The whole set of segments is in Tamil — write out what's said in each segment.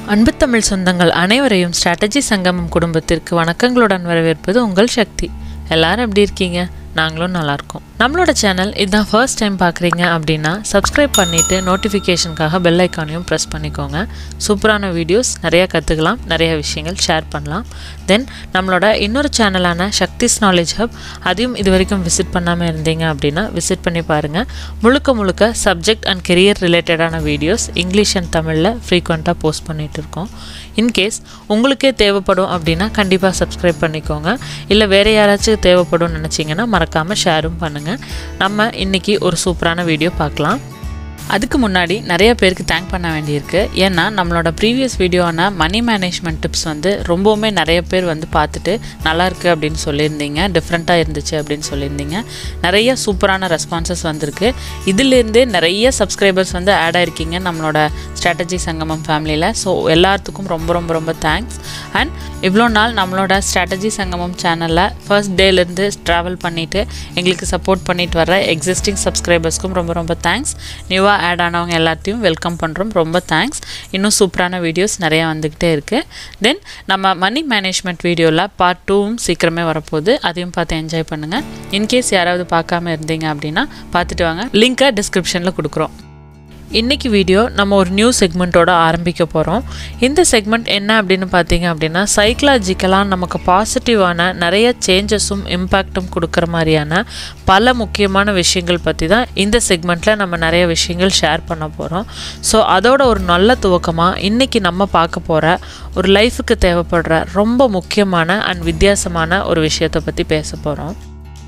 அன்பு தமிழ் சொந்தங்கள் அனைவரையும் ஸ்ட்ராட்டஜி சங்கமம் குடும்பத்திற்கு வணக்கங்களுடன் வரவேற்பது உங்கள் சக்தி எல்லாரும் எப்படி இருக்கீங்க நாங்களும் நல்லா இருக்கோம் நம்மளோட சேனல் இதுதான் ஃபர்ஸ்ட் டைம் பார்க்குறீங்க அப்படின்னா சப்ஸ்கிரைப் பண்ணிவிட்டு நோட்டிஃபிகேஷனுக்காக பெல் ஐக்கானையும் ப்ரெஸ் பண்ணிக்கோங்க சூப்பரான வீடியோஸ் நிறைய கற்றுக்கலாம் நிறைய விஷயங்கள் ஷேர் பண்ணலாம் தென் நம்மளோட இன்னொரு சேனலான சக்திஸ் நாலேஜ் ஹப் அதையும் இது வரைக்கும் விசிட் பண்ணாமல் இருந்தீங்க அப்படின்னா விசிட் பண்ணி பாருங்கள் முழுக்க முழுக்க சப்ஜெக்ட் அண்ட் கெரியர் ரிலேட்டடான வீடியோஸ் இங்கிலீஷ் அண்ட் தமிழில் ஃப்ரீக்வெண்ட்டாக போஸ்ட் பண்ணிகிட்டு இருக்கோம் இன்கேஸ் உங்களுக்கே தேவைப்படும் அப்படின்னா கண்டிப்பாக சப்ஸ்கிரைப் பண்ணிக்கோங்க இல்லை வேறு யாராச்சும் தேவைப்படும்னு நினச்சிங்கன்னா மறக்காமல் ஷேரும் பண்ணுங்கள் நம்ம இன்றைக்கி ஒரு சூப்பரான வீடியோ பார்க்கலாம் அதுக்கு முன்னாடி நிறைய பேருக்கு தேங்க் பண்ண வேண்டியிருக்கு ஏன்னா நம்மளோட ப்ரீவியஸ் வீடியோவான மணி மேனேஜ்மெண்ட் டிப்ஸ் வந்து ரொம்பவுமே நிறைய பேர் வந்து பார்த்துட்டு நல்லா இருக்கு அப்படின்னு சொல்லியிருந்தீங்க டிஃப்ரெண்ட்டாக இருந்துச்சு அப்படின்னு சொல்லியிருந்தீங்க நிறைய சூப்பரான ரெஸ்பான்சஸ் வந்திருக்கு இதுலேருந்தே நிறைய சப்ஸ்கிரைபர்ஸ் வந்து ஆட் ஆயிருக்கீங்க நம்மளோட ஸ்ட்ராட்டஜி சங்கமம் ஃபேமிலியில் ஸோ எல்லாத்துக்கும் ரொம்ப ரொம்ப ரொம்ப தேங்க்ஸ் அண்ட் இவ்வளோ நாள் நம்மளோட ஸ்ட்ராட்டஜி சங்கமம் சேனலில் ஃபர்ஸ்ட் டேலேருந்து ட்ராவல் பண்ணிவிட்டு எங்களுக்கு சப்போர்ட் பண்ணிட்டு வர எக்ஸிஸ்டிங் சப்ஸ்கிரைபர்ஸ்க்கும் ரொம்ப ரொம்ப தேங்க்ஸ் நியூவாக ஆட் ஆனவங்க எல்லாத்தையும் வெல்கம் பண்ணுறோம் ரொம்ப தேங்க்ஸ் இன்னும் சூப்பரான வீடியோஸ் நிறையா வந்துக்கிட்டே இருக்குது தென் நம்ம மணி மேனேஜ்மெண்ட் வீடியோவில் பார்ட் டூவும் சீக்கிரமே வரப்போகுது அதையும் பார்த்து என்ஜாய் பண்ணுங்கள் இன்கேஸ் யாராவது பார்க்காம இருந்தீங்க அப்படின்னா பார்த்துட்டு வாங்க லிங்க்கை டிஸ்கிரிப்ஷனில் கொடுக்குறோம் இன்றைக்கி வீடியோ நம்ம ஒரு நியூ செக்மெண்ட்டோட ஆரம்பிக்க போகிறோம் இந்த செக்மெண்ட் என்ன அப்படின்னு பார்த்தீங்க அப்படின்னா சைக்கலாஜிக்கலாக நமக்கு பாசிட்டிவான நிறைய சேஞ்சஸும் இம்பேக்டும் கொடுக்குற மாதிரியான பல முக்கியமான விஷயங்கள் பற்றி தான் இந்த செக்மெண்ட்டில் நம்ம நிறைய விஷயங்கள் ஷேர் பண்ண போகிறோம் ஸோ அதோட ஒரு நல்ல துவக்கமாக இன்றைக்கி நம்ம பார்க்க போகிற ஒரு லைஃபுக்கு தேவைப்படுற ரொம்ப முக்கியமான அண்ட் வித்தியாசமான ஒரு விஷயத்தை பற்றி பேச போகிறோம்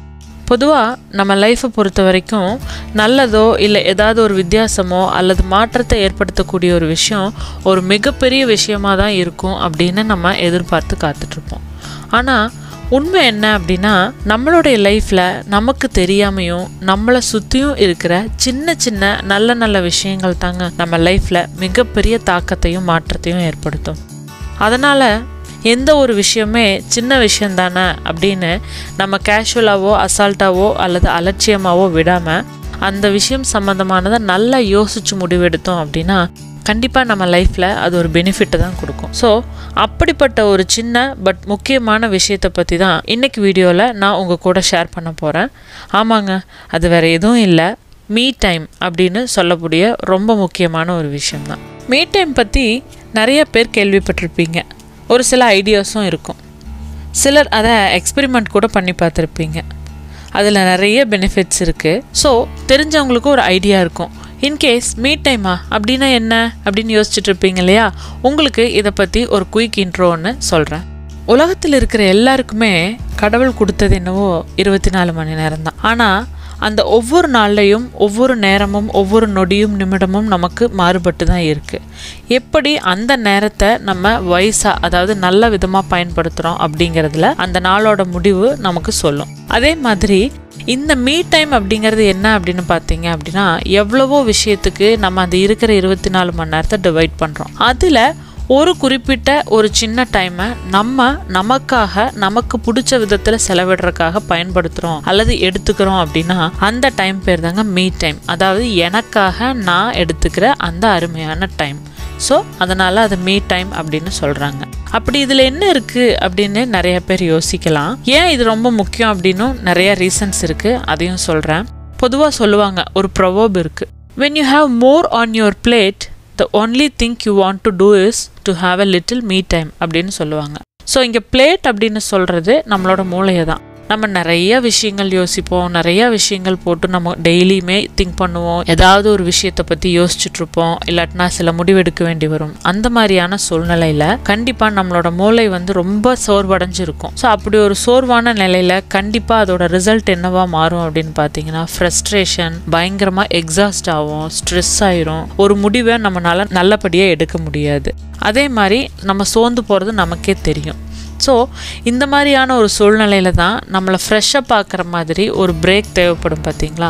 பொதுவாக நம்ம லைஃப்பை பொறுத்த வரைக்கும் நல்லதோ இல்லை ஏதாவது ஒரு வித்தியாசமோ அல்லது மாற்றத்தை ஏற்படுத்தக்கூடிய ஒரு விஷயம் ஒரு மிகப்பெரிய விஷயமாக தான் இருக்கும் அப்படின்னு நம்ம எதிர்பார்த்து காத்துட்ருப்போம் ஆனால் உண்மை என்ன அப்படின்னா நம்மளுடைய லைஃப்பில் நமக்கு தெரியாமையும் நம்மளை சுற்றியும் இருக்கிற சின்ன சின்ன நல்ல நல்ல விஷயங்கள் தாங்க நம்ம லைஃப்பில் மிகப்பெரிய தாக்கத்தையும் மாற்றத்தையும் ஏற்படுத்தும் அதனால் எந்த ஒரு விஷயமே சின்ன விஷயந்தானே அப்படின்னு நம்ம கேஷுவலாவோ அசால்ட்டாவோ அல்லது அலட்சியமாவோ விடாமல் அந்த விஷயம் சம்மந்தமானதை நல்லா யோசித்து முடிவெடுத்தோம் அப்படின்னா கண்டிப்பாக நம்ம லைஃப்பில் அது ஒரு பெனிஃபிட்டை தான் கொடுக்கும் ஸோ அப்படிப்பட்ட ஒரு சின்ன பட் முக்கியமான விஷயத்தை பற்றி தான் இன்றைக்கி வீடியோவில் நான் உங்கள் கூட ஷேர் பண்ண போகிறேன் ஆமாங்க அது வேறு எதுவும் இல்லை மீ டைம் அப்படின்னு சொல்லக்கூடிய ரொம்ப முக்கியமான ஒரு விஷயம்தான் மீ டைம் பற்றி நிறைய பேர் கேள்விப்பட்டிருப்பீங்க ஒரு சில ஐடியாஸும் இருக்கும் சிலர் அதை எக்ஸ்பெரிமெண்ட் கூட பண்ணி பார்த்துருப்பீங்க அதில் நிறைய பெனிஃபிட்ஸ் இருக்குது ஸோ தெரிஞ்சவங்களுக்கும் ஒரு ஐடியா இருக்கும் இன்கேஸ் மீட் டைமா அப்படின்னா என்ன அப்படின்னு யோசிச்சுட்டு இருப்பீங்க இல்லையா உங்களுக்கு இதை பற்றி ஒரு குயிக் இன்ட்ரோன்னு சொல்கிறேன் உலகத்தில் இருக்கிற எல்லாருக்குமே கடவுள் கொடுத்தது என்னவோ இருபத்தி நாலு மணி நேரம் தான் ஆனால் அந்த ஒவ்வொரு நாள்லையும் ஒவ்வொரு நேரமும் ஒவ்வொரு நொடியும் நிமிடமும் நமக்கு மாறுபட்டு தான் இருக்குது எப்படி அந்த நேரத்தை நம்ம வயசாக அதாவது நல்ல விதமாக பயன்படுத்துகிறோம் அப்படிங்கிறதுல அந்த நாளோட முடிவு நமக்கு சொல்லும் அதே மாதிரி இந்த மீ டைம் அப்படிங்கிறது என்ன அப்படின்னு பார்த்தீங்க அப்படின்னா எவ்வளவோ விஷயத்துக்கு நம்ம அந்த இருக்கிற இருபத்தி நாலு மணி நேரத்தை டிவைட் பண்ணுறோம் அதில் ஒரு குறிப்பிட்ட ஒரு சின்ன டைமை நம்ம நமக்காக நமக்கு பிடிச்ச விதத்தில் செலவிடுறதுக்காக பயன்படுத்துகிறோம் அல்லது எடுத்துக்கிறோம் அப்படின்னா அந்த டைம் பேர் தாங்க மீ டைம் அதாவது எனக்காக நான் எடுத்துக்கிற அந்த அருமையான டைம் ஸோ அதனால் அது மீ டைம் அப்படின்னு சொல்கிறாங்க அப்படி இதில் என்ன இருக்குது அப்படின்னு நிறைய பேர் யோசிக்கலாம் ஏன் இது ரொம்ப முக்கியம் அப்படின்னும் நிறைய ரீசன்ஸ் இருக்குது அதையும் சொல்கிறேன் பொதுவாக சொல்லுவாங்க ஒரு ப்ரொவோப் இருக்குது when you have more on your plate the only thing you want to do is to have a little me time அப்படின்னு சொல்லுவாங்க ஸோ இங்கே பிளேட் அப்படின்னு சொல்கிறது நம்மளோட மூளையை தான் நம்ம நிறைய விஷயங்கள் யோசிப்போம் நிறைய விஷயங்கள் போட்டு நம்ம டெய்லியுமே திங்க் பண்ணுவோம் ஏதாவது ஒரு விஷயத்தை பற்றி யோசிச்சுட்டு இருப்போம் இல்லாட்டினா சில முடிவெடுக்க வேண்டி வரும் அந்த மாதிரியான சூழ்நிலையில் கண்டிப்பாக நம்மளோட மூளை வந்து ரொம்ப சோர்வடைஞ்சிருக்கும் ஸோ அப்படி ஒரு சோர்வான நிலையில் கண்டிப்பாக அதோட ரிசல்ட் என்னவா மாறும் அப்படின்னு பார்த்தீங்கன்னா ஃப்ரஸ்ட்ரேஷன் பயங்கரமாக எக்ஸாஸ்ட் ஆகும் ஸ்ட்ரெஸ் ஆயிரும் ஒரு முடிவை நம்மளால நல்லபடியாக எடுக்க முடியாது அதே மாதிரி நம்ம சோர்ந்து போகிறது நமக்கே தெரியும் ஸோ இந்த மாதிரியான ஒரு சூழ்நிலையில தான் நம்மளை ஃப்ரெஷ்ஷாக பார்க்குற மாதிரி ஒரு பிரேக் தேவைப்படும் பார்த்தீங்களா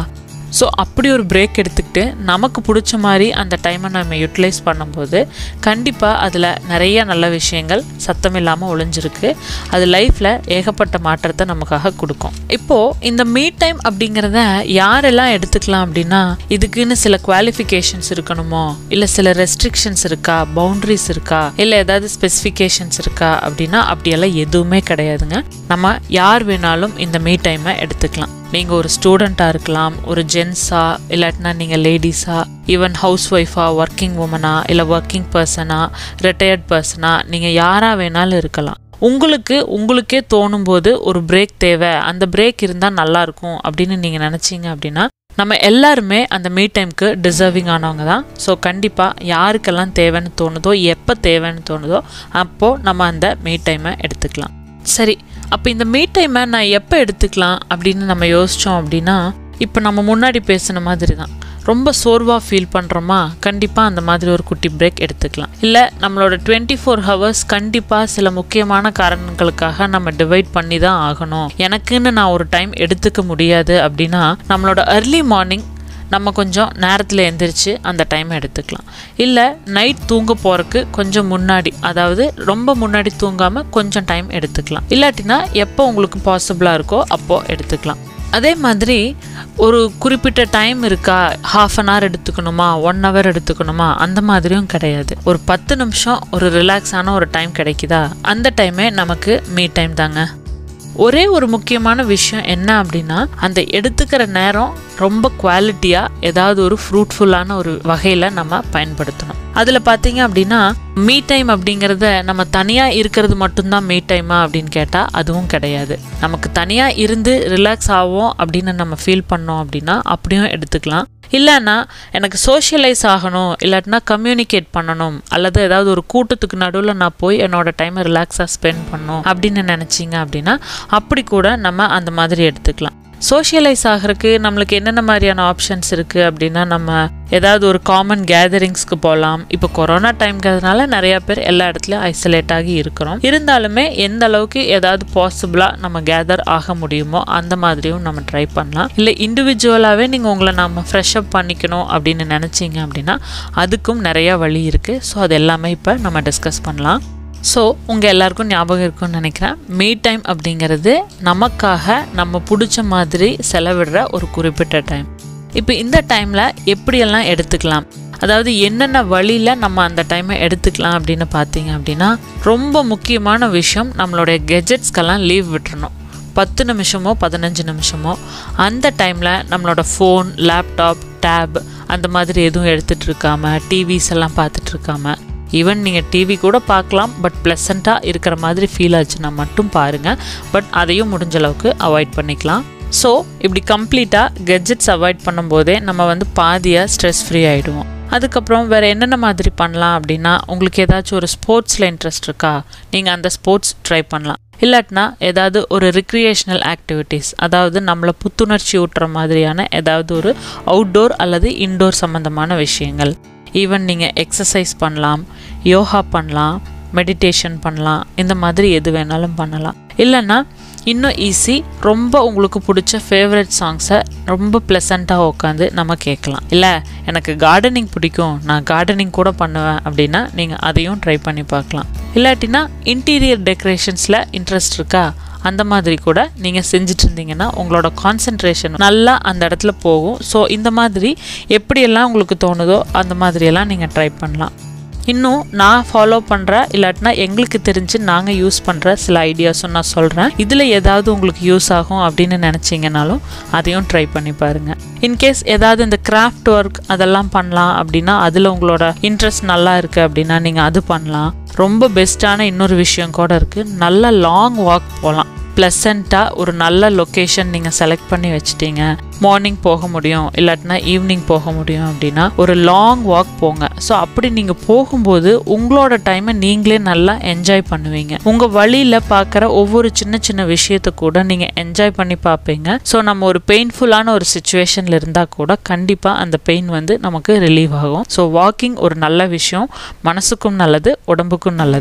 ஸோ அப்படி ஒரு பிரேக் எடுத்துக்கிட்டு நமக்கு பிடிச்ச மாதிரி அந்த டைமை நம்ம யூட்டிலைஸ் பண்ணும்போது கண்டிப்பாக அதில் நிறைய நல்ல விஷயங்கள் சத்தம் இல்லாமல் ஒளிஞ்சிருக்கு அது லைஃப்பில் ஏகப்பட்ட மாற்றத்தை நமக்காக கொடுக்கும் இப்போது இந்த மீட் டைம் அப்படிங்கிறத யாரெல்லாம் எடுத்துக்கலாம் அப்படின்னா இதுக்குன்னு சில குவாலிஃபிகேஷன்ஸ் இருக்கணுமோ இல்லை சில ரெஸ்ட்ரிக்ஷன்ஸ் இருக்கா பவுண்ட்ரிஸ் இருக்கா இல்லை ஏதாவது ஸ்பெசிஃபிகேஷன்ஸ் இருக்கா அப்படின்னா அப்படியெல்லாம் எதுவுமே கிடையாதுங்க நம்ம யார் வேணாலும் இந்த மீ டைமை எடுத்துக்கலாம் நீங்கள் ஒரு ஸ்டூடெண்ட்டாக இருக்கலாம் ஒரு ஜென்ஸா இல்லாட்டினா நீங்கள் லேடிஸா ஈவன் ஹவுஸ் ஒய்ஃபா ஒர்க்கிங் உமனா இல்லை ஒர்க்கிங் பர்சனா ரிட்டையர்ட் பர்சனா நீங்கள் யாராக வேணாலும் இருக்கலாம் உங்களுக்கு உங்களுக்கே தோணும் போது ஒரு பிரேக் தேவை அந்த பிரேக் இருந்தால் நல்லாயிருக்கும் அப்படின்னு நீங்கள் நினச்சிங்க அப்படின்னா நம்ம எல்லாருமே அந்த மீ டைம்க்கு டிசர்விங் ஆனவங்க தான் ஸோ கண்டிப்பாக யாருக்கெல்லாம் தேவைன்னு தோணுதோ எப்போ தேவைன்னு தோணுதோ அப்போது நம்ம அந்த மீ டைமை எடுத்துக்கலாம் சரி அப்போ இந்த மீ டைமை நான் எப்போ எடுத்துக்கலாம் அப்படின்னு நம்ம யோசித்தோம் அப்படின்னா இப்போ நம்ம முன்னாடி பேசின மாதிரி தான் ரொம்ப சோர்வாக ஃபீல் பண்ணுறோமா கண்டிப்பாக அந்த மாதிரி ஒரு குட்டி பிரேக் எடுத்துக்கலாம் இல்லை நம்மளோட டுவெண்ட்டி ஃபோர் ஹவர்ஸ் கண்டிப்பாக சில முக்கியமான காரணங்களுக்காக நம்ம டிவைட் பண்ணி தான் ஆகணும் எனக்குன்னு நான் ஒரு டைம் எடுத்துக்க முடியாது அப்படின்னா நம்மளோட அர்லி மார்னிங் நம்ம கொஞ்சம் நேரத்தில் எந்திரிச்சு அந்த டைமை எடுத்துக்கலாம் இல்லை நைட் தூங்க போகிறக்கு கொஞ்சம் முன்னாடி அதாவது ரொம்ப முன்னாடி தூங்காமல் கொஞ்சம் டைம் எடுத்துக்கலாம் இல்லாட்டினா எப்போ உங்களுக்கு பாசிபிளாக இருக்கோ அப்போது எடுத்துக்கலாம் அதே மாதிரி ஒரு குறிப்பிட்ட டைம் இருக்கா ஹாஃப் அன் ஹவர் எடுத்துக்கணுமா ஒன் ஹவர் எடுத்துக்கணுமா அந்த மாதிரியும் கிடையாது ஒரு பத்து நிமிஷம் ஒரு ரிலாக்ஸான ஒரு டைம் கிடைக்குதா அந்த டைமே நமக்கு மீ டைம் தாங்க ஒரே ஒரு முக்கியமான விஷயம் என்ன அப்படின்னா அந்த எடுத்துக்கிற நேரம் ரொம்ப குவாலிட்டியாக ஏதாவது ஒரு ஃப்ரூட்ஃபுல்லான ஒரு வகையில் நம்ம பயன்படுத்தணும் அதில் பார்த்தீங்க அப்படின்னா மீ டைம் அப்படிங்கிறத நம்ம தனியாக இருக்கிறது மட்டும்தான் மீ டைமா அப்படின்னு கேட்டால் அதுவும் கிடையாது நமக்கு தனியாக இருந்து ரிலாக்ஸ் ஆகும் அப்படின்னு நம்ம ஃபீல் பண்ணோம் அப்படின்னா அப்படியும் எடுத்துக்கலாம் இல்லைன்னா எனக்கு சோஷியலைஸ் ஆகணும் இல்லாட்டினா கம்யூனிகேட் பண்ணணும் அல்லது ஏதாவது ஒரு கூட்டத்துக்கு நடுவில் நான் போய் என்னோட டைமை ரிலாக்ஸாக ஸ்பெண்ட் பண்ணணும் அப்படின்னு நினச்சிங்க அப்படின்னா அப்படி கூட நம்ம அந்த மாதிரி எடுத்துக்கலாம் சோஷியலைஸ் ஆகிறதுக்கு நம்மளுக்கு என்னென்ன மாதிரியான ஆப்ஷன்ஸ் இருக்குது அப்படின்னா நம்ம ஏதாவது ஒரு காமன் கேதரிங்ஸ்க்கு போகலாம் இப்போ கொரோனா டைம்ங்கிறதுனால நிறையா பேர் எல்லா இடத்துலையும் ஐசோலேட் ஆகி இருக்கிறோம் இருந்தாலுமே எந்த அளவுக்கு ஏதாவது பாசிபிளாக நம்ம கேதர் ஆக முடியுமோ அந்த மாதிரியும் நம்ம ட்ரை பண்ணலாம் இல்லை இண்டிவிஜுவலாகவே நீங்கள் உங்களை நம்ம ஃப்ரெஷ் அப் பண்ணிக்கணும் அப்படின்னு நினச்சிங்க அப்படின்னா அதுக்கும் நிறையா வழி இருக்குது ஸோ அது எல்லாமே இப்போ நம்ம டிஸ்கஸ் பண்ணலாம் ஸோ உங்கள் எல்லாருக்கும் ஞாபகம் இருக்கும்னு நினைக்கிறேன் மீ டைம் அப்படிங்கிறது நமக்காக நம்ம பிடிச்ச மாதிரி செலவிடுற ஒரு குறிப்பிட்ட டைம் இப்போ இந்த டைமில் எப்படியெல்லாம் எடுத்துக்கலாம் அதாவது என்னென்ன வழியில் நம்ம அந்த டைமை எடுத்துக்கலாம் அப்படின்னு பார்த்தீங்க அப்படின்னா ரொம்ப முக்கியமான விஷயம் நம்மளுடைய கெஜெட்ஸ்க்கெல்லாம் லீவ் விட்டுறணும் பத்து நிமிஷமோ பதினஞ்சு நிமிஷமோ அந்த டைமில் நம்மளோட ஃபோன் லேப்டாப் டேப் அந்த மாதிரி எதுவும் எடுத்துகிட்டு இருக்காம டிவிஸ் எல்லாம் பார்த்துட்டு இருக்காம ஈவன் நீங்கள் டிவி கூட பார்க்கலாம் பட் ப்ளசண்ட்டாக இருக்கிற மாதிரி ஃபீல் ஆச்சுன்னா மட்டும் பாருங்கள் பட் அதையும் முடிஞ்ச அளவுக்கு அவாய்ட் பண்ணிக்கலாம் ஸோ இப்படி கம்ப்ளீட்டாக கெட்ஜெட்ஸ் அவாய்ட் பண்ணும்போதே நம்ம வந்து பாதியாக ஸ்ட்ரெஸ் ஃப்ரீ ஆகிடுவோம் அதுக்கப்புறம் வேறு என்னென்ன மாதிரி பண்ணலாம் அப்படின்னா உங்களுக்கு ஏதாச்சும் ஒரு ஸ்போர்ட்ஸில் இன்ட்ரெஸ்ட் இருக்கா நீங்கள் அந்த ஸ்போர்ட்ஸ் ட்ரை பண்ணலாம் இல்லாட்டினா ஏதாவது ஒரு ரிக்ரியேஷனல் ஆக்டிவிட்டீஸ் அதாவது நம்மளை புத்துணர்ச்சி ஊட்டுற மாதிரியான ஏதாவது ஒரு அவுட்டோர் அல்லது இன்டோர் சம்மந்தமான விஷயங்கள் ஈவன் நீங்கள் எக்ஸசைஸ் பண்ணலாம் யோகா பண்ணலாம் மெடிடேஷன் பண்ணலாம் இந்த மாதிரி எது வேணாலும் பண்ணலாம் இல்லைன்னா இன்னும் ஈஸி ரொம்ப உங்களுக்கு பிடிச்ச ஃபேவரட் சாங்ஸை ரொம்ப ப்ளசண்ட்டாக உட்காந்து நம்ம கேட்கலாம் இல்லை எனக்கு கார்டனிங் பிடிக்கும் நான் கார்டனிங் கூட பண்ணுவேன் அப்படின்னா நீங்கள் அதையும் ட்ரை பண்ணி பார்க்கலாம் இல்லாட்டினா இன்டீரியர் டெக்கரேஷன்ஸில் இன்ட்ரெஸ்ட் இருக்கா அந்த மாதிரி கூட நீங்கள் செஞ்சுட்டு இருந்தீங்கன்னா உங்களோட கான்சென்ட்ரேஷன் நல்லா அந்த இடத்துல போகும் ஸோ இந்த மாதிரி எப்படியெல்லாம் உங்களுக்கு தோணுதோ அந்த மாதிரியெல்லாம் நீங்கள் ட்ரை பண்ணலாம் இன்னும் நான் ஃபாலோ பண்ணுற இல்லாட்டினா எங்களுக்கு தெரிஞ்சு நாங்கள் யூஸ் பண்ணுற சில ஐடியாஸும் நான் சொல்கிறேன் இதில் ஏதாவது உங்களுக்கு யூஸ் ஆகும் அப்படின்னு நினச்சிங்கனாலும் அதையும் ட்ரை பண்ணி பாருங்கள் இன்கேஸ் ஏதாவது இந்த கிராஃப்ட் ஒர்க் அதெல்லாம் பண்ணலாம் அப்படின்னா அதில் உங்களோட இன்ட்ரெஸ்ட் நல்லா இருக்குது அப்படின்னா நீங்கள் அது பண்ணலாம் ரொம்ப பெஸ்ட்டான இன்னொரு விஷயம் கூட இருக்குது நல்ல லாங் வாக் போகலாம் ப்ளசண்ட்டாக ஒரு நல்ல லொக்கேஷன் நீங்கள் செலக்ட் பண்ணி வச்சிட்டீங்க மார்னிங் போக முடியும் இல்லாட்டினா ஈவினிங் போக முடியும் அப்படின்னா ஒரு லாங் வாக் போங்க ஸோ அப்படி நீங்கள் போகும்போது உங்களோட டைமை நீங்களே நல்லா என்ஜாய் பண்ணுவீங்க உங்கள் வழியில் பார்க்குற ஒவ்வொரு சின்ன சின்ன விஷயத்தை கூட நீங்கள் என்ஜாய் பண்ணி பார்ப்பீங்க ஸோ நம்ம ஒரு பெயின்ஃபுல்லான ஒரு சுச்சுவேஷனில் இருந்தால் கூட கண்டிப்பாக அந்த பெயின் வந்து நமக்கு ரிலீவ் ஆகும் ஸோ வாக்கிங் ஒரு நல்ல விஷயம் மனசுக்கும் நல்லது உடம்புக்கும் நல்லது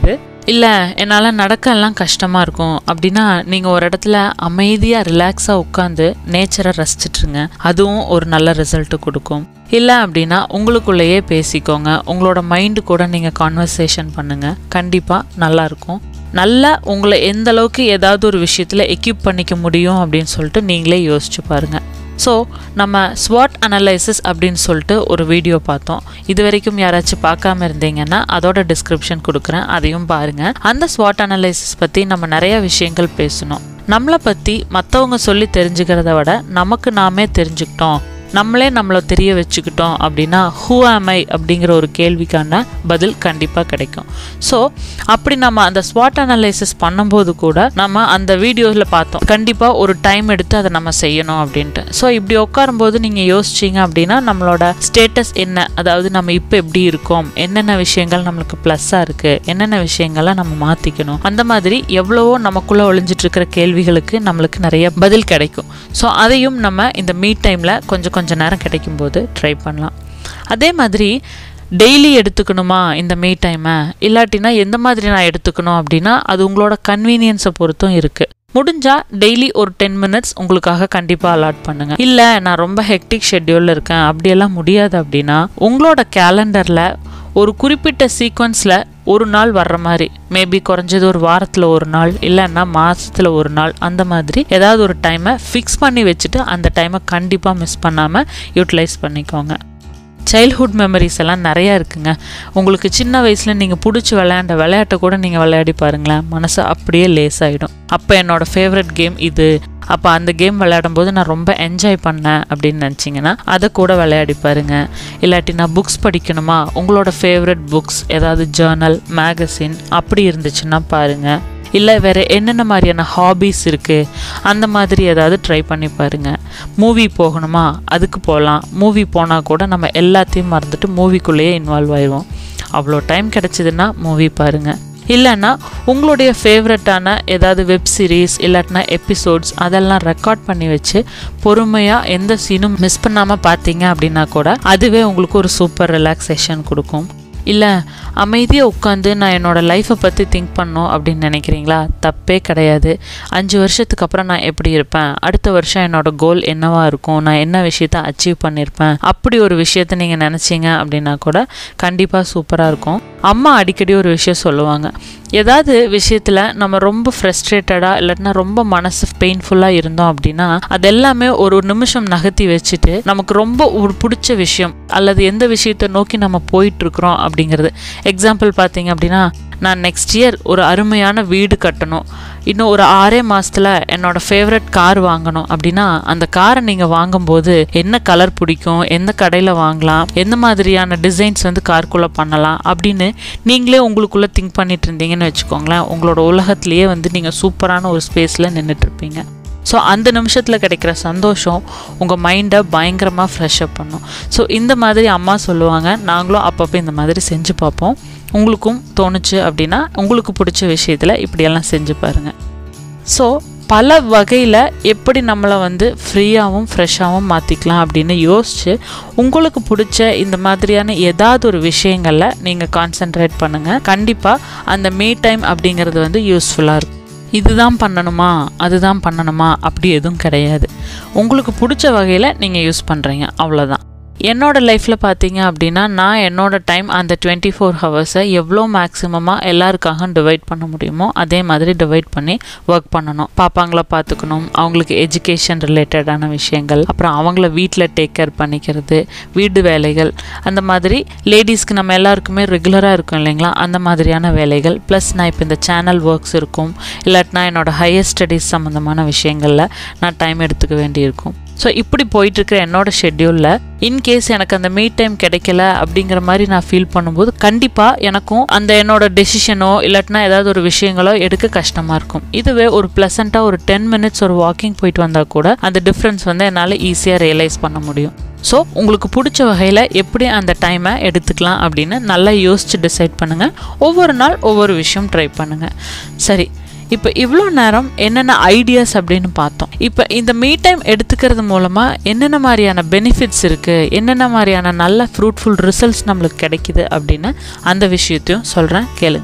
இல்லை என்னால் நடக்க எல்லாம் கஷ்டமாக இருக்கும் அப்படின்னா நீங்கள் ஒரு இடத்துல அமைதியாக ரிலாக்ஸாக உட்காந்து நேச்சரை ரசிச்சிட்ருங்க அதுவும் ஒரு நல்ல ரிசல்ட்டு கொடுக்கும் இல்லை அப்படின்னா உங்களுக்குள்ளேயே பேசிக்கோங்க உங்களோட மைண்டு கூட நீங்கள் கான்வர்சேஷன் பண்ணுங்கள் கண்டிப்பாக நல்லாயிருக்கும் நல்லா உங்களை எந்த அளவுக்கு ஏதாவது ஒரு விஷயத்தில் எக்யூப் பண்ணிக்க முடியும் அப்படின்னு சொல்லிட்டு நீங்களே யோசிச்சு பாருங்கள் ஸோ நம்ம ஸ்வாட் அனலைசிஸ் அப்படின்னு சொல்லிட்டு ஒரு வீடியோ பார்த்தோம் இது வரைக்கும் யாராச்சும் பார்க்காம இருந்தீங்கன்னா அதோட டிஸ்கிரிப்ஷன் கொடுக்குறேன் அதையும் பாருங்கள் அந்த ஸ்வாட் அனலைசிஸ் பற்றி நம்ம நிறைய விஷயங்கள் பேசணும் நம்மளை பற்றி மற்றவங்க சொல்லி தெரிஞ்சுக்கிறத விட நமக்கு நாமே தெரிஞ்சுக்கிட்டோம் நம்மளே நம்மளை தெரிய வச்சுக்கிட்டோம் அப்படின்னா ஹூ ஆம் ஐ அப்படிங்கிற ஒரு கேள்விக்கான பதில் கண்டிப்பாக கிடைக்கும் ஸோ அப்படி நம்ம அந்த ஸ்வாட் அனலைசிஸ் பண்ணும்போது கூட நம்ம அந்த வீடியோவில் பார்த்தோம் கண்டிப்பாக ஒரு டைம் எடுத்து அதை நம்ம செய்யணும் அப்படின்ட்டு ஸோ இப்படி உட்காரும்போது நீங்கள் யோசிச்சிங்க அப்படின்னா நம்மளோட ஸ்டேட்டஸ் என்ன அதாவது நம்ம இப்போ எப்படி இருக்கோம் என்னென்ன விஷயங்கள் நம்மளுக்கு ப்ளஸ்ஸாக இருக்குது என்னென்ன விஷயங்களை நம்ம மாற்றிக்கணும் அந்த மாதிரி எவ்வளவோ நமக்குள்ளே ஒளிஞ்சிட்டு இருக்கிற கேள்விகளுக்கு நம்மளுக்கு நிறைய பதில் கிடைக்கும் ஸோ அதையும் நம்ம இந்த மீட் டைமில் கொஞ்சம் கொஞ்சம் நேரம் கிடைக்கும்போது ட்ரை பண்ணலாம் அதே மாதிரி டெய்லி எடுத்துக்கணுமா இந்த மீ டைமை இல்லாட்டினா எந்த மாதிரி நான் எடுத்துக்கணும் அப்படின்னா அது உங்களோட கன்வீனியன்ஸை பொறுத்தும் இருக்குது முடிஞ்சா டெய்லி ஒரு டென் மினிட்ஸ் உங்களுக்காக கண்டிப்பாக அலாட் பண்ணுங்க இல்லை நான் ரொம்ப ஹெக்டிக் ஷெட்யூலில் இருக்கேன் அப்படியெல்லாம் முடியாது அப்படின்னா உங்களோட கேலண்டரில் ஒரு குறிப்பிட்ட சீக்வன்ஸில் ஒரு நாள் வர்ற மாதிரி மேபி குறைஞ்சது ஒரு வாரத்தில் ஒரு நாள் இல்லைன்னா மாதத்தில் ஒரு நாள் அந்த மாதிரி ஏதாவது ஒரு டைமை ஃபிக்ஸ் பண்ணி வச்சுட்டு அந்த டைமை கண்டிப்பாக மிஸ் பண்ணாமல் யூட்டிலைஸ் பண்ணிக்கோங்க சைல்ட்ஹுட் மெமரிஸ் எல்லாம் நிறையா இருக்குங்க உங்களுக்கு சின்ன வயசில் நீங்கள் பிடிச்சி விளையாண்ட விளையாட்டை கூட நீங்கள் விளையாடி பாருங்களேன் மனசு அப்படியே லேஸ் ஆகிடும் அப்போ என்னோடய ஃபேவரட் கேம் இது அப்போ அந்த கேம் விளையாடும்போது நான் ரொம்ப என்ஜாய் பண்ணேன் அப்படின்னு நினச்சிங்கன்னா அதை கூட விளையாடி பாருங்க இல்லாட்டி நான் புக்ஸ் படிக்கணுமா உங்களோட ஃபேவரட் புக்ஸ் ஏதாவது ஜேர்னல் மேகசின் அப்படி இருந்துச்சுன்னா பாருங்கள் இல்லை வேறு என்னென்ன மாதிரியான ஹாபீஸ் இருக்குது அந்த மாதிரி ஏதாவது ட்ரை பண்ணி பாருங்கள் மூவி போகணுமா அதுக்கு போகலாம் மூவி போனால் கூட நம்ம எல்லாத்தையும் மறந்துட்டு மூவிக்குள்ளேயே இன்வால்வ் ஆயிடுவோம் அவ்வளோ டைம் கிடச்சிதுன்னா மூவி பாருங்கள் இல்லைன்னா உங்களுடைய ஃபேவரட்டான ஏதாவது வெப் சீரிஸ் இல்லாட்டினா எபிசோட்ஸ் அதெல்லாம் ரெக்கார்ட் பண்ணி வச்சு பொறுமையாக எந்த சீனும் மிஸ் பண்ணாமல் பார்த்தீங்க அப்படின்னா கூட அதுவே உங்களுக்கு ஒரு சூப்பர் ரிலாக்ஸேஷன் கொடுக்கும் இல்லை அமைதியாக உட்காந்து நான் என்னோடய லைஃப்பை பற்றி திங்க் பண்ணோம் அப்படின்னு நினைக்கிறீங்களா தப்பே கிடையாது அஞ்சு வருஷத்துக்கு அப்புறம் நான் எப்படி இருப்பேன் அடுத்த வருஷம் என்னோடய கோல் என்னவா இருக்கும் நான் என்ன விஷயத்த அச்சீவ் பண்ணியிருப்பேன் அப்படி ஒரு விஷயத்த நீங்கள் நினச்சிங்க அப்படின்னா கூட கண்டிப்பாக சூப்பராக இருக்கும் அம்மா அடிக்கடி ஒரு விஷயம் சொல்லுவாங்க ஏதாவது விஷயத்தில் நம்ம ரொம்ப ஃப்ரஸ்ட்ரேட்டடாக இல்லாட்டினா ரொம்ப மனசு பெயின்ஃபுல்லாக இருந்தோம் அப்படின்னா அது எல்லாமே ஒரு நிமிஷம் நகர்த்தி வச்சுட்டு நமக்கு ரொம்ப ஒரு பிடிச்ச விஷயம் அல்லது எந்த விஷயத்தை நோக்கி நம்ம போயிட்டுருக்குறோம் அப்படிங்கிறது எக்ஸாம்பிள் பார்த்தீங்க அப்படின்னா நான் நெக்ஸ்ட் இயர் ஒரு அருமையான வீடு கட்டணும் இன்னும் ஒரு ஆறே மாதத்தில் என்னோட ஃபேவரட் கார் வாங்கணும் அப்படின்னா அந்த காரை நீங்கள் வாங்கும்போது என்ன கலர் பிடிக்கும் எந்த கடையில் வாங்கலாம் எந்த மாதிரியான டிசைன்ஸ் வந்து காருக்குள்ளே பண்ணலாம் அப்படின்னு நீங்களே உங்களுக்குள்ளே திங்க் பண்ணிட்டு இருந்தீங்கன்னு வச்சுக்கோங்களேன் உங்களோட உலகத்துலேயே வந்து நீங்கள் சூப்பரான ஒரு ஸ்பேஸில் நின்றுட்டுருப்பீங்க ஸோ அந்த நிமிஷத்தில் கிடைக்கிற சந்தோஷம் உங்கள் மைண்டை பயங்கரமாக ஃப்ரெஷ்அப் பண்ணும் ஸோ இந்த மாதிரி அம்மா சொல்லுவாங்க நாங்களும் அப்பப்போ இந்த மாதிரி செஞ்சு பார்ப்போம் உங்களுக்கும் தோணுச்சு அப்படின்னா உங்களுக்கு பிடிச்ச விஷயத்தில் இப்படியெல்லாம் செஞ்சு பாருங்கள் ஸோ பல வகையில் எப்படி நம்மளை வந்து ஃப்ரீயாகவும் ஃப்ரெஷ்ஷாகவும் மாற்றிக்கலாம் அப்படின்னு யோசித்து உங்களுக்கு பிடிச்ச இந்த மாதிரியான ஏதாவது ஒரு விஷயங்களில் நீங்கள் கான்சென்ட்ரேட் பண்ணுங்கள் கண்டிப்பாக அந்த மீ டைம் அப்படிங்கிறது வந்து யூஸ்ஃபுல்லாக இருக்கும் இதுதான் பண்ணணுமா அதுதான் பண்ணணுமா அப்படி எதுவும் கிடையாது உங்களுக்கு பிடிச்ச வகையில் நீங்கள் யூஸ் பண்ணுறீங்க அவ்வளோதான் என்னோட லைஃப்பில் பார்த்தீங்க அப்படின்னா நான் என்னோட டைம் அந்த டுவெண்ட்டி ஃபோர் ஹவர்ஸை எவ்வளோ மேக்ஸிமமாக எல்லாருக்காக டிவைட் பண்ண முடியுமோ அதே மாதிரி டிவைட் பண்ணி ஒர்க் பண்ணணும் பாப்பாங்கள பார்த்துக்கணும் அவங்களுக்கு எஜுகேஷன் ரிலேட்டடான விஷயங்கள் அப்புறம் அவங்கள வீட்டில் டேக் கேர் பண்ணிக்கிறது வீடு வேலைகள் அந்த மாதிரி லேடிஸ்க்கு நம்ம எல்லாருக்குமே ரெகுலராக இருக்கும் இல்லைங்களா அந்த மாதிரியான வேலைகள் ப்ளஸ் நான் இப்போ இந்த சேனல் ஒர்க்ஸ் இருக்கும் இல்லாட்டினா என்னோட ஹையர் ஸ்டடீஸ் சம்மந்தமான விஷயங்களில் நான் டைம் எடுத்துக்க வேண்டியிருக்கும் ஸோ இப்படி போயிட்டுருக்கிற என்னோட ஷெட்யூலில் இன்கேஸ் எனக்கு அந்த மீட் டைம் கிடைக்கல அப்படிங்கிற மாதிரி நான் ஃபீல் பண்ணும்போது கண்டிப்பாக எனக்கும் அந்த என்னோட டெசிஷனோ இல்லாட்டினா ஏதாவது ஒரு விஷயங்களோ எடுக்க கஷ்டமாக இருக்கும் இதுவே ஒரு ப்ளசண்ட்டாக ஒரு டென் மினிட்ஸ் ஒரு வாக்கிங் போயிட்டு வந்தால் கூட அந்த டிஃப்ரென்ஸ் வந்து என்னால் ஈஸியாக ரியலைஸ் பண்ண முடியும் ஸோ உங்களுக்கு பிடிச்ச வகையில் எப்படி அந்த டைமை எடுத்துக்கலாம் அப்படின்னு நல்லா யோசித்து டிசைட் பண்ணுங்கள் ஒவ்வொரு நாள் ஒவ்வொரு விஷயம் ட்ரை பண்ணுங்கள் சரி இப்போ இவ்வளோ நேரம் என்னென்ன ஐடியாஸ் அப்படின்னு பார்த்தோம் இப்போ இந்த மீ டைம் எடுத்துக்கிறது மூலமாக என்னென்ன மாதிரியான பெனிஃபிட்ஸ் இருக்குது என்னென்ன மாதிரியான நல்ல ஃப்ரூட்ஃபுல் ரிசல்ட்ஸ் நம்மளுக்கு கிடைக்குது அப்படின்னு அந்த விஷயத்தையும் சொல்கிறேன் கேளுங்க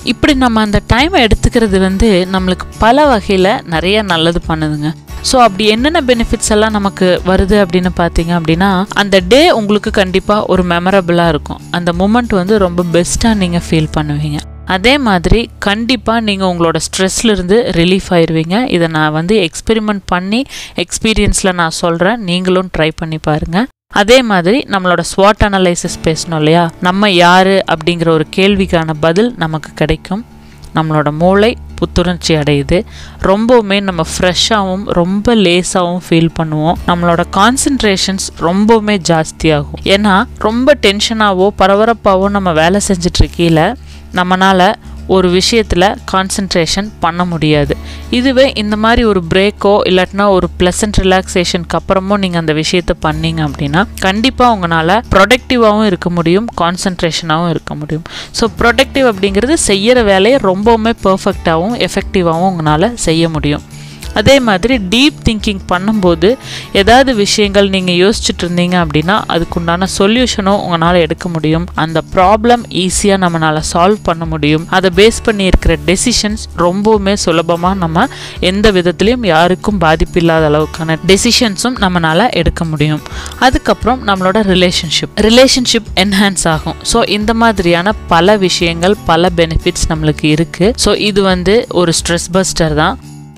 இப்படி நம்ம அந்த டைமை எடுத்துக்கிறது வந்து நம்மளுக்கு பல வகையில் நிறைய நல்லது பண்ணுதுங்க ஸோ அப்படி என்னென்ன பெனிஃபிட்ஸ் எல்லாம் நமக்கு வருது அப்படின்னு பார்த்தீங்க அப்படின்னா அந்த டே உங்களுக்கு கண்டிப்பாக ஒரு மெமரபிளாக இருக்கும் அந்த மூமெண்ட் வந்து ரொம்ப பெஸ்ட்டாக நீங்கள் ஃபீல் பண்ணுவீங்க அதே மாதிரி கண்டிப்பாக நீங்கள் உங்களோட ஸ்ட்ரெஸ்லேருந்து ரிலீஃப் ஆயிடுவீங்க இதை நான் வந்து எக்ஸ்பெரிமெண்ட் பண்ணி எக்ஸ்பீரியன்ஸில் நான் சொல்கிறேன் நீங்களும் ட்ரை பண்ணி பாருங்கள் அதே மாதிரி நம்மளோட ஸ்வாட் அனலைசிஸ் பேசணும் இல்லையா நம்ம யார் அப்படிங்கிற ஒரு கேள்விக்கான பதில் நமக்கு கிடைக்கும் நம்மளோட மூளை புத்துணர்ச்சி அடையுது ரொம்பவுமே நம்ம ஃப்ரெஷ்ஷாகவும் ரொம்ப லேஸாகவும் ஃபீல் பண்ணுவோம் நம்மளோட கான்சன்ட்ரேஷன்ஸ் ரொம்பவுமே ஜாஸ்தியாகும் ஏன்னா ரொம்ப டென்ஷனாகவோ பரபரப்பாகவோ நம்ம வேலை செஞ்சுட்டு இருக்கையில் நம்மளால் ஒரு விஷயத்தில் கான்சன்ட்ரேஷன் பண்ண முடியாது இதுவே இந்த மாதிரி ஒரு பிரேக்கோ இல்லாட்டினா ஒரு ப்ளசன்ட் ரிலாக்ஸேஷனுக்கு அப்புறமும் நீங்கள் அந்த விஷயத்தை பண்ணீங்க அப்படின்னா கண்டிப்பாக உங்களால் ப்ரொடக்டிவாகவும் இருக்க முடியும் கான்சன்ட்ரேஷனாகவும் இருக்க முடியும் ஸோ ப்ரொடக்டிவ் அப்படிங்கிறது செய்கிற வேலையை ரொம்பவுமே பர்ஃபெக்டாகவும் எஃபெக்டிவாகவும் உங்களால் செய்ய முடியும் அதே மாதிரி டீப் திங்கிங் பண்ணும்போது ஏதாவது விஷயங்கள் நீங்கள் யோசிச்சுட்டு இருந்தீங்க அப்படின்னா அதுக்குண்டான சொல்யூஷனும் உங்களால் எடுக்க முடியும் அந்த ப்ராப்ளம் ஈஸியாக நம்மளால் சால்வ் பண்ண முடியும் அதை பேஸ் பண்ணி இருக்கிற டெசிஷன்ஸ் ரொம்பவுமே சுலபமாக நம்ம எந்த விதத்துலையும் யாருக்கும் பாதிப்பில்லாத அளவுக்கான டெசிஷன்ஸும் நம்மளால் எடுக்க முடியும் அதுக்கப்புறம் நம்மளோட ரிலேஷன்ஷிப் ரிலேஷன்ஷிப் என்ஹான்ஸ் ஆகும் ஸோ இந்த மாதிரியான பல விஷயங்கள் பல பெனிஃபிட்ஸ் நம்மளுக்கு இருக்குது ஸோ இது வந்து ஒரு ஸ்ட்ரெஸ் பஸ்டர் தான்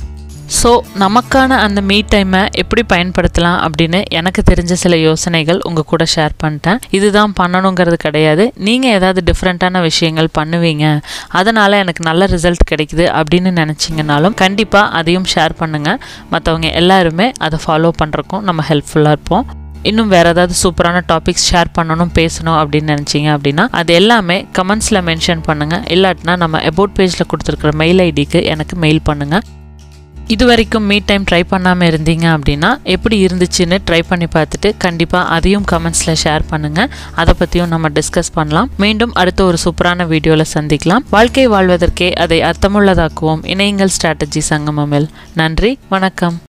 ஸோ நமக்கான அந்த மீ டைமை எப்படி பயன்படுத்தலாம் அப்படின்னு எனக்கு தெரிஞ்ச சில யோசனைகள் உங்கள் கூட ஷேர் பண்ணிட்டேன் இதுதான் பண்ணணுங்கிறது கிடையாது நீங்கள் ஏதாவது டிஃப்ரெண்ட்டான விஷயங்கள் பண்ணுவீங்க அதனால் எனக்கு நல்ல ரிசல்ட் கிடைக்குது அப்படின்னு நினச்சிங்கனாலும் கண்டிப்பாக அதையும் ஷேர் பண்ணுங்கள் மற்றவங்க எல்லாருமே அதை ஃபாலோ பண்ணுறக்கும் நம்ம ஹெல்ப்ஃபுல்லாக இருப்போம் இன்னும் வேறு ஏதாவது சூப்பரான டாபிக்ஸ் ஷேர் பண்ணணும் பேசணும் அப்படின்னு நினச்சிங்க அப்படின்னா அது எல்லாமே கமெண்ட்ஸில் மென்ஷன் பண்ணுங்கள் இல்லாட்டினா நம்ம அபவுட் பேஜில் கொடுத்துருக்குற மெயில் ஐடிக்கு எனக்கு மெயில் பண்ணுங்கள் இது வரைக்கும் மீட் டைம் ட்ரை பண்ணாமல் இருந்தீங்க அப்படின்னா எப்படி இருந்துச்சுன்னு ட்ரை பண்ணி பார்த்துட்டு கண்டிப்பாக அதையும் கமெண்ட்ஸில் ஷேர் பண்ணுங்கள் அதை பற்றியும் நம்ம டிஸ்கஸ் பண்ணலாம் மீண்டும் அடுத்த ஒரு சூப்பரான வீடியோவில் சந்திக்கலாம் வாழ்க்கை வாழ்வதற்கே அதை அர்த்தமுள்ளதாக்குவோம் இணையங்கள் ஸ்ட்ராட்டஜி சங்கமமில் நன்றி வணக்கம்